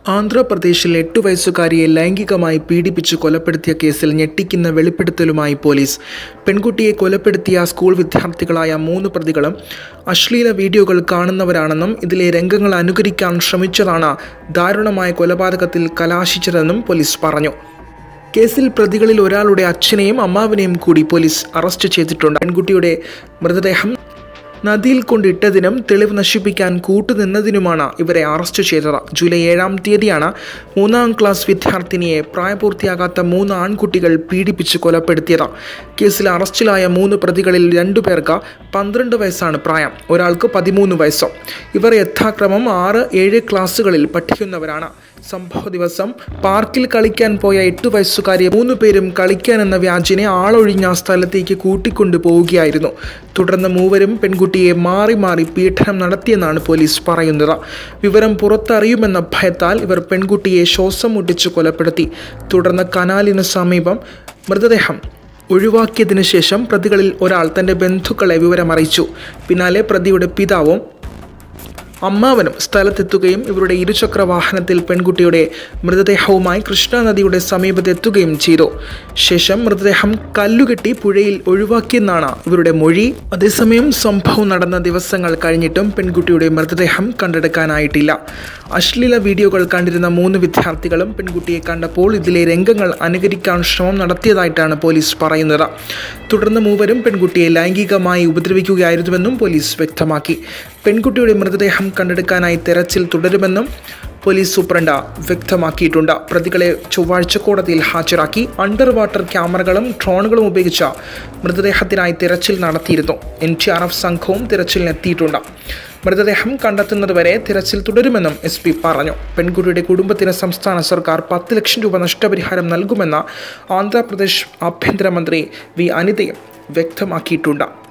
ആന്ധ്രാപ്രദേശിൽ എട്ടു വയസ്സുകാരിയെ ലൈംഗികമായി പീഡിപ്പിച്ച് കൊലപ്പെടുത്തിയ കേസിൽ ഞെട്ടിക്കുന്ന വെളിപ്പെടുത്തലുമായി പോലീസ് പെൺകുട്ടിയെ കൊലപ്പെടുത്തിയ സ്കൂൾ വിദ്യാർത്ഥികളായ മൂന്ന് പ്രതികളും അശ്ലീല വീഡിയോകൾ കാണുന്നവരാണെന്നും ഇതിലെ രംഗങ്ങൾ അനുകരിക്കാൻ ശ്രമിച്ചതാണ് ദാരുണമായ കൊലപാതകത്തിൽ കലാശിച്ചതെന്നും പോലീസ് പറഞ്ഞു കേസിൽ പ്രതികളിൽ ഒരാളുടെ അച്ഛനെയും അമ്മാവിനെയും കൂടി പോലീസ് അറസ്റ്റ് ചെയ്തിട്ടുണ്ട് പെൺകുട്ടിയുടെ മൃതദേഹം നദിയിൽ കൊണ്ടിട്ടതിനും തെളിവ് നശിപ്പിക്കാൻ കൂട്ടുനിന്നതിനുമാണ് ഇവരെ അറസ്റ്റ് ചെയ്തത് ജൂലൈ ഏഴാം തീയതിയാണ് മൂന്നാം ക്ലാസ് വിദ്യാർത്ഥിനിയെ പ്രായപൂർത്തിയാകാത്ത മൂന്ന് ആൺകുട്ടികൾ പീഡിപ്പിച്ച് കൊലപ്പെടുത്തിയത് കേസിൽ അറസ്റ്റിലായ മൂന്ന് പ്രതികളിൽ രണ്ടു പേർക്ക് പന്ത്രണ്ട് വയസ്സാണ് പ്രായം ഒരാൾക്ക് പതിമൂന്ന് വയസ്സോ ഇവർ യഥാക്രമം ആറ് ഏഴ് ക്ലാസ്സുകളിൽ പഠിക്കുന്നവരാണ് സംഭവ ദിവസം പാർക്കിൽ കളിക്കാൻ പോയ എട്ടു വയസ്സുകാരിയെ മൂന്ന് പേരും കളിക്കാൻ എന്ന വ്യാജിനെ ആളൊഴിഞ്ഞ സ്ഥലത്തേക്ക് കൂട്ടിക്കൊണ്ടു പോവുകയായിരുന്നു തുടർന്ന് മൂവരും പെൺകുട്ടിയെ മാറി മാറി പീഡനം നടത്തിയെന്നാണ് പോലീസ് പറയുന്നത് വിവരം പുറത്തറിയുമെന്ന ഭയത്താൽ ഇവർ പെൺകുട്ടിയെ ശ്വാസം മുട്ടിച്ച് കൊലപ്പെടുത്തി തുടർന്ന് കനാലിന് സമീപം മൃതദേഹം ഒഴിവാക്കിയതിനു ശേഷം പ്രതികളിൽ ഒരാൾ തൻ്റെ ബന്ധുക്കളെ വിവരമറിയിച്ചു പിന്നാലെ പ്രതിയുടെ പിതാവും അമ്മാവനും സ്ഥലത്തെത്തുകയും ഇവരുടെ ഇരുചക്ര വാഹനത്തിൽ പെൺകുട്ടിയുടെ മൃതദേഹവുമായി കൃഷ്ണ നദിയുടെ സമീപത്തെത്തുകയും ചെയ്തു ശേഷം മൃതദേഹം കല്ലുകെട്ടി പുഴയിൽ ഒഴിവാക്കിയെന്നാണ് ഇവരുടെ മൊഴി അതേസമയം സംഭവം നടന്ന ദിവസങ്ങൾ കഴിഞ്ഞിട്ടും പെൺകുട്ടിയുടെ മൃതദേഹം കണ്ടെടുക്കാനായിട്ടില്ല അശ്ലീല വീഡിയോകൾ കണ്ടിരുന്ന മൂന്ന് വിദ്യാർത്ഥികളും പെൺകുട്ടിയെ കണ്ടപ്പോൾ ഇതിലെ രംഗങ്ങൾ അനുകരിക്കാൻ ശ്രമം നടത്തിയതായിട്ടാണ് പോലീസ് പറയുന്നത് തുടർന്ന് മൂവരും പെൺകുട്ടിയെ ലൈംഗികമായി ഉപദ്രവിക്കുകയായിരുന്നുവെന്നും പോലീസ് വ്യക്തമാക്കി പെൺകുട്ടിയുടെ മൃതദേഹം കണ്ടെടുക്കാനായി തെരച്ചിൽ തുടരുമെന്നും പോലീസ് സൂപ്രണ്ട് വ്യക്തമാക്കിയിട്ടുണ്ട് പ്രതികളെ ചൊവ്വാഴ്ച കോടതിയിൽ ഹാജരാക്കി അണ്ടർ വാട്ടർ ക്യാമറകളും ഡ്രോണുകളും ഉപയോഗിച്ച് മൃതദേഹത്തിനായി തിരച്ചിൽ നടത്തിയിരുന്നു എൻ ടി ആർ എഫ് സംഘവും തിരച്ചിലിനെത്തിയിട്ടുണ്ട് മൃതദേഹം കണ്ടെത്തുന്നതുവരെ തിരച്ചിൽ തുടരുമെന്നും എസ് പി പറഞ്ഞു പെൺകുട്ടിയുടെ കുടുംബത്തിന് സംസ്ഥാന സർക്കാർ പത്ത് ലക്ഷം രൂപ നഷ്ടപരിഹാരം നൽകുമെന്ന് ആന്ധ്രാപ്രദേശ് ആഭ്യന്തരമന്ത്രി വി അനിതയും വ്യക്തമാക്കിയിട്ടുണ്ട്